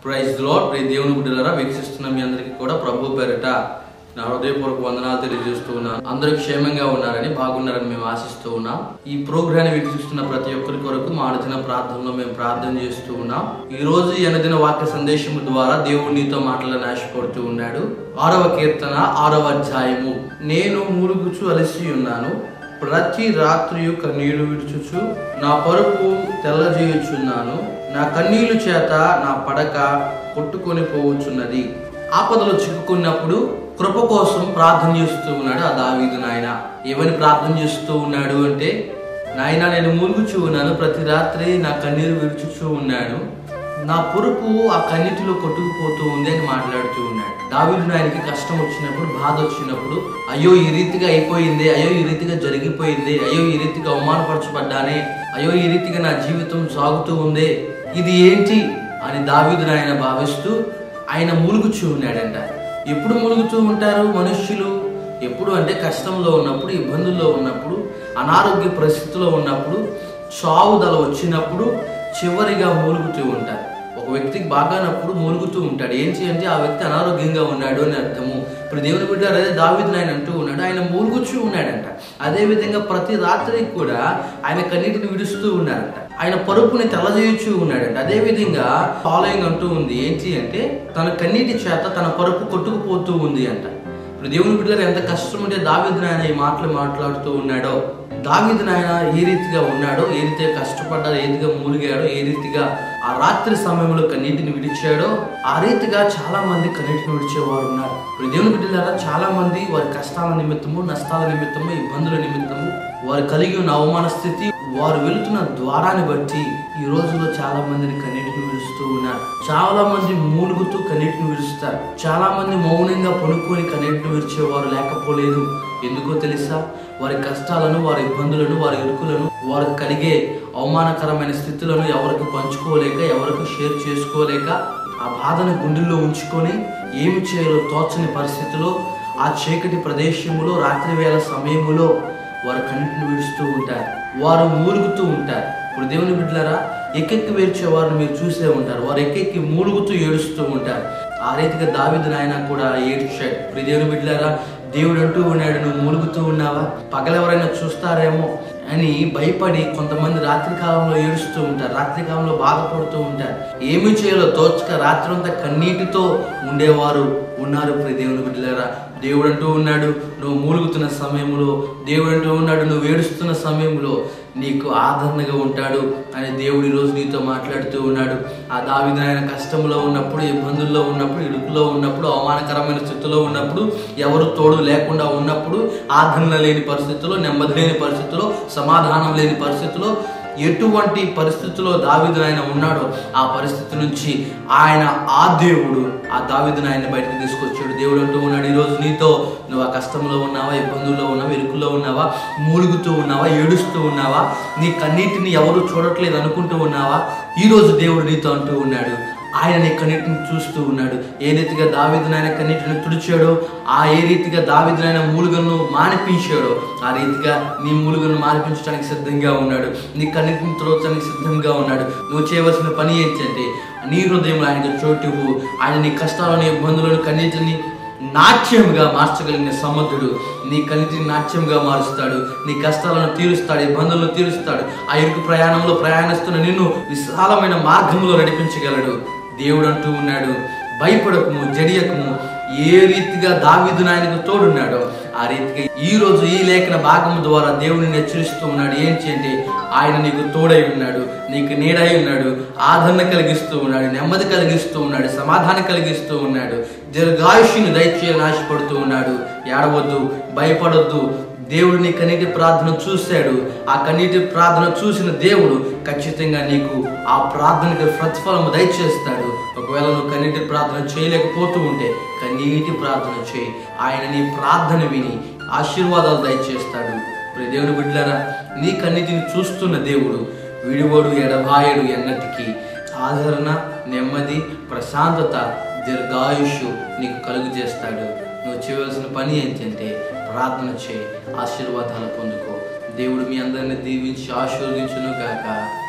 praise lord ప్రియ దేవుని బిడ్డలారా వీక్షిస్తున్న మీ అందరికీ కూడా ప్రభు పేరిట నా హృదయపూర్వక వందనాలు తెలియజేస్తూ ఉన్నాను అందరూ క్షేమంగా ఉన్నారని బాగున్నారని మేము ఆశిస్తూ ఉన్నాం ఈ ప్రోగ్రామ్ వీక్షిస్తున్న ప్రతి ఒక్కరి కొరకు మా అనుదిన ప్రార్థనలో మేము ప్రార్థన చేస్తూ ఉన్నాం ఈ రోజు ఈ అనుదిన వాక్య సందేశం ద్వారా దేవుడు నీతో మాటలను ఆశపడుతూ ఉన్నాడు ఆరవ కీర్తన ఆరవ అధ్యాయము నేను మూలుగుచు అలసి ఉన్నాను ప్రతి రాత్రియు కన్నీళ్లు విడుచుచు నా పరుపు తెల్లజేయుచున్నాను నా కన్నీళ్లు చేత నా పడక కొట్టుకొని పోవచ్చున్నది ఆపదలో చిక్కుకున్నప్పుడు కృప కోసం ప్రార్థన చేస్తూ ఉన్నాడు ఆ దావీదు నాయన ఏమని ప్రార్థన చేస్తూ ఉన్నాడు అంటే నాయన నేను మూలుగుచూ ఉన్నాను ప్రతి రాత్రి నా కన్నీరు విడుచుచూ ఉన్నాను నా పొరుపు ఆ కన్నిటిలో కొట్టుకుపోతూ ఉంది అని మాట్లాడుతూ ఉన్నాడు దావీదు నాయనకి కష్టం వచ్చినప్పుడు బాధ వచ్చినప్పుడు అయ్యో ఈ రీతిగా అయిపోయింది అయ్యో ఈ రీతిగా జరిగిపోయింది అయ్యో ఈ రీతిగా అవమానపరచబడ్డానే అయ్యో ఈ రీతిగా నా జీవితం సాగుతూ ఉందే ఇది ఏంటి అని దావీదు నాయన భావిస్తూ ఆయన మూలుగుచూ ఉన్నాడంట ఎప్పుడు మూలుగుతూ ఉంటారు మనుష్యులు ఎప్పుడు అంటే కష్టంలో ఉన్నప్పుడు ఇబ్బందుల్లో ఉన్నప్పుడు అనారోగ్య పరిస్థితిలో ఉన్నప్పుడు చావుదల వచ్చినప్పుడు చివరిగా మూలుగుతూ ఉంటారు ఒక వ్యక్తికి బాగానప్పుడు మూలుగుతూ ఉంటాడు ఏంటి అంటే ఆ వ్యక్తి అనారోగ్యంగా ఉన్నాడు అని అర్థము ఇప్పుడు దేవుని బిడ్డ అదే దావిదని ఆయన అంటూ ఉన్నాడు ఆయన మూలుగుచూ ఉన్నాడంట అదే విధంగా ప్రతి రాత్రి కూడా ఆయన కన్నీటిని విడుస్తూ ఉన్నాడంట ఆయన పరుపుని తెల్లజేయచ్చు ఉన్నాడంట అదే విధంగా ఫాలోయింగ్ అంటూ ఉంది ఏంటి అంటే తన కన్నీటి చేత తన పరుపు కొట్టుకుపోతూ ఉంది అంట ఇప్పుడు దేవుని బిడ్డలు ఎంత కష్టం ఉంటే దావిదిని ఆయన ఈ మాటలు మాట్లాడుతూ ఉన్నాడో దావిదిని ఆయన ఏ రీతిగా ఉన్నాడో ఏ రీతిగా కష్టపడ్డాడో ఏ రీతిగా మూలిగాడో ఏ రీతిగా ఆ రాత్రి సమయంలో కన్నీటిని విడిచాడో ఆ రీతిగా చాలా మంది కన్నీటిని విడిచేవారు ఉన్నారు ఇప్పుడు దేవుని బిడ్డలారా చాలా మంది వారి కష్టాల నిమిత్తము నష్టాల నిమిత్తము ఇబ్బందుల నిమిత్తము వారు కలిగి ఉన్న అవమాన స్థితి వారు వెళుతున్న ద్వారాన్ని బట్టి ఈ రోజుల్లో చాలా మందిని కన్నీటిని విడుస్తూ ఉన్నారు చాలా మంది మూలుగుతూ కన్నీటిని విడుస్తారు చాలా మంది మౌనంగా పనుకొని కన్నీటిని విడిచేవారు లేకపోలేదు ఎందుకో తెలుసా వారి కష్టాలను వారి ఇబ్బందులను వారి ఇరుకులను వారికి కలిగే అవమానకరమైన స్థితులను ఎవరికి పంచుకోలేక ఎవరికి షేర్ చేసుకోలేక ఆ బాధను గుండెల్లో ఉంచుకొని ఏమి చేయాలో తోచని పరిస్థితిలో ఆ చీకటి ప్రదేశములో రాత్రి వేళ సమయములో వారు కన్నీటిని విడుస్తూ ఉంటారు వారు మూలుగుతూ ఉంటారు ఇప్పుడు దేవుని బిడ్డలారా ఎక్కెక్కి వేర్చే వారిని మీరు చూసే ఉంటారు వారు ఎక్కెక్కి మూలుగుతూ ఏడుస్తూ ఉంటారు ఆ రీతిగా దావిదు నాయన కూడా ఏడ్చాడు ఇప్పుడు దేవుని బిడ్డలారా దేవుడు అంటూ ఉన్నాడు నువ్వు మూలుగుతూ ఉన్నావా పగలెవరైనా చూస్తారేమో అని భయపడి కొంతమంది రాత్రి కాలంలో ఏడుస్తూ ఉంటారు రాత్రి కాలంలో బాధపడుతూ ఉంటారు ఏమి చేయాలో తోచక రాత్రి అంతా కన్నీటితో ఉండేవారు ఉన్నారు ప్రియ దేవుని బిడ్డలారా దేవుడు అంటూ ఉన్నాడు నువ్వు మూలుగుతున్న సమయంలో దేవుడు అంటూ ఉన్నాడు నువ్వు ఏడుస్తున్న సమయంలో నీకు ఆదరణగా ఉంటాడు అని దేవుడు ఈరోజు నీతో మాట్లాడుతూ ఉన్నాడు ఆ దావిదైన కష్టంలో ఉన్నప్పుడు ఇబ్బందుల్లో ఉన్నప్పుడు ఇరుకులో ఉన్నప్పుడు అవమానకరమైన స్థితిలో ఉన్నప్పుడు ఎవరు తోడు లేకుండా ఉన్నప్పుడు ఆదరణ లేని పరిస్థితుల్లో నెమ్మది లేని పరిస్థితుల్లో సమాధానం లేని పరిస్థితుల్లో ఎటువంటి పరిస్థితిలో దావిదు ఆయన ఉన్నాడో ఆ పరిస్థితి నుంచి ఆయన ఆ దేవుడు ఆ దావిదుని ఆయన బయటకు తీసుకొచ్చాడు దేవుడు అంటూ ఉన్నాడు ఈరోజు నీతో నువ్వు ఆ కష్టంలో ఉన్నావా ఇబ్బందుల్లో ఉన్నావా ఇరుకులో ఉన్నావా మూలుగుతూ ఉన్నావా ఏడుస్తూ ఉన్నావా నీ కన్నీటిని ఎవరు చూడట్లేదు అనుకుంటూ ఉన్నావా ఈరోజు దేవుడు నీతో అంటూ ఉన్నాడు ఆయన నీ కన్నీటిని చూస్తూ ఉన్నాడు ఏ రీతిగా దావిదునైన కన్నీటిని తుడిచాడో ఆ ఏ రీతిగా దావిదునైన మూలుగను మానిపించాడో ఆ రీతిగా నీ మూలుగను మానిపించడానికి సిద్ధంగా ఉన్నాడు నీ కన్నీటిని తుడవడానికి సిద్ధంగా ఉన్నాడు నువ్వు చేయవలసిన పని ఏంటంటే నీ హృదయంలో ఆయనకు చోటువు ఆయన నీ కష్టాలను ఇబ్బందులను కన్నీటిని నాట్యంగా మార్చగలిగిన సమర్థుడు నీ కన్నీటిని నాట్యంగా మారుస్తాడు నీ కష్టాలను తీరుస్తాడు ఇబ్బందులను తీరుస్తాడు ఆ ఇరుకు ప్రయాణంలో ప్రయాణిస్తున్న నిన్ను విశాలమైన మార్గంలో నడిపించగలడు దేవుడు అంటూ ఉన్నాడు భయపడకము జడియకము ఏ రీతిగా దావిదు ఆయనకు తోడున్నాడో ఆ రీతిగా ఈ రోజు ఈ లేఖన భాగం ద్వారా దేవుని హెచ్చరిస్తూ ఉన్నాడు ఏంటి అంటే ఆయన నీకు తోడై ఉన్నాడు నీకు నీడై ఉన్నాడు ఆదరణ కలిగిస్తూ ఉన్నాడు నెమ్మది కలిగిస్తూ ఉన్నాడు సమాధానం కలిగిస్తూ ఉన్నాడు దీర్ఘాయుష్యుని దయచేయాలని ఆశపడుతూ ఉన్నాడు ఏడవద్దు భయపడొద్దు దేవుడు నీ కన్నీటి ప్రార్థన చూశాడు ఆ కన్నీటి ప్రార్థన చూసిన దేవుడు ఖచ్చితంగా నీకు ఆ ప్రార్థనకి ప్రతిఫలం దయచేస్తాడు ఒకవేళ నువ్వు కన్నీటి ప్రార్థన చేయలేకపోతూ ఉంటే కన్నీటి ప్రార్థన చేయి ఆయన నీ ప్రార్థన విని ఆశీర్వాదాలు దయచేస్తాడు ఇప్పుడు దేవుని బిడ్డలారా నీ కన్నీటిని చూస్తున్న దేవుడు విడివడు ఎడబాయడు ఎన్నటికి ఆదరణ నెమ్మది ప్రశాంతత దీర్ఘాయుషు నీకు కలుగు చేస్తాడు నువ్వు చేయవలసిన పని ఏంటంటే ప్రార్థన చేయి ఆశీర్వాదాలు పొందుకో దేవుడు మీ అందరిని దీవించి ఆశీర్వదించును గాక